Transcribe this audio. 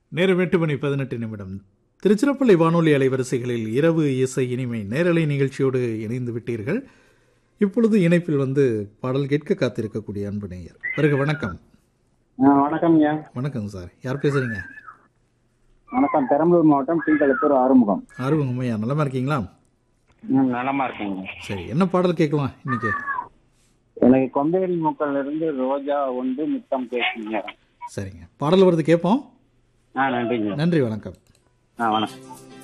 நேரம் எட்டு மணி பதினெட்டு நிமிடம் திருச்சிராப்பள்ளி வானொலி அலைவரிசைகளில் இரவு இசை இனிமை நேரலை நிகழ்ச்சியோடு இணைந்து விட்டீர்கள் இப்பொழுது இணைப்பில் வந்து பாடல் கேட்க காத்திருக்கக்கூடிய அன்பு நேயர் பிறகு வணக்கம் ஆ, வணக்கம்ங்க வணக்கம் சார் யார் பேசுறீங்க வணக்கம் பெரம்பலூர் மாவட்டம் கீழ்கலத்தூர் ஆறுமுகம் ஆர்வம் உண்மையா நலமா இருக்கீங்களா ம், நலமா இருக்கேங்க சரி என்ன பாடல் கேட்கலாம் இன்னைக்கு எனக்கு கொம்பேரி மூக்கல்ல இருந்து ரோஜா ஒன்று மித்தம் பேசுங்க சரிங்க பாடல் வருது கேட்போம் ஆ நன்றிங்க நன்றி வணக்கம் ஆ வணக்கம்